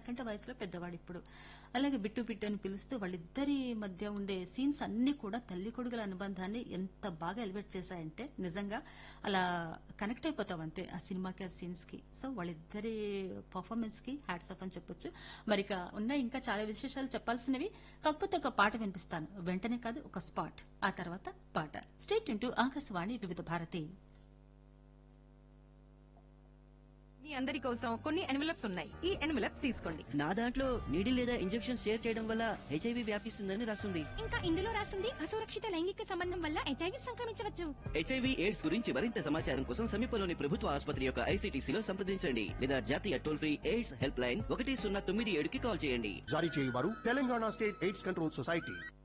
నాకంటే వయసులో పెద్దవాడు ఇప్పుడు అలాగే బిట్టు బిట్టు అని పిలుస్తూ వాళ్ళిద్దరి మధ్య ఉండే సీన్స్ అన్ని కూడా తల్లి కొడుకుల అనుబంధాన్ని ఎంత బాగా ఎలివేట్ చేశాయంటే నిజంగా అలా కనెక్ట్ అయిపోతాం అంతే ఆ సినిమాకి ఆ సీన్స్ కి సో వాళ్ళిద్దరి పర్ఫార్మెన్స్ కి హ్యాట్స్ ఆఫ్ అని చెప్పొచ్చు మరి ఇక ఉన్నాయి ఇంకా చాలా విశేషాలు చెప్పాల్సినవి కాకపోతే ఒక పాట వినిపిస్తాను వెంటనే కాదు ఒక స్పాట్ ఆ తర్వాత పాట స్టేట్ ఇంటూ ఆకాశవాణి వివిధ భారతి మీ అందరి కోసం కొన్ని ఎన్వలప్స్ ఉన్నాయి ఈ ఎన్వలప్స్ తీసుకోండి నా దాంట్లో నీడి లేదా ఇంజెక్షన్ షేర్ చేయడం వల్ల హెచ్ఐవి వ్యాపిస్తుందని రాస్తుంది ఇంకా ఇందులో రాసింది అసురక్షిత లైంగిక సంబంధం వల్ల హెచ్ఐవి సంక్రమించవచ్చు హెచ్ఐవి ఎయిడ్స్ గురించి మరింత సమాచారం కోసం సమీపంలోని ప్రభుత్వ ఆసుపత్రి యొక్క ఐసీటీసీలో సంప్రదించండి లేదా జాతీయ toll free AIDS helpline ఒకటి సున్నా తొమ్మిది ఏడుకి కాల్ చేయండి జారీ చేయవారు Telangana state AIDS control society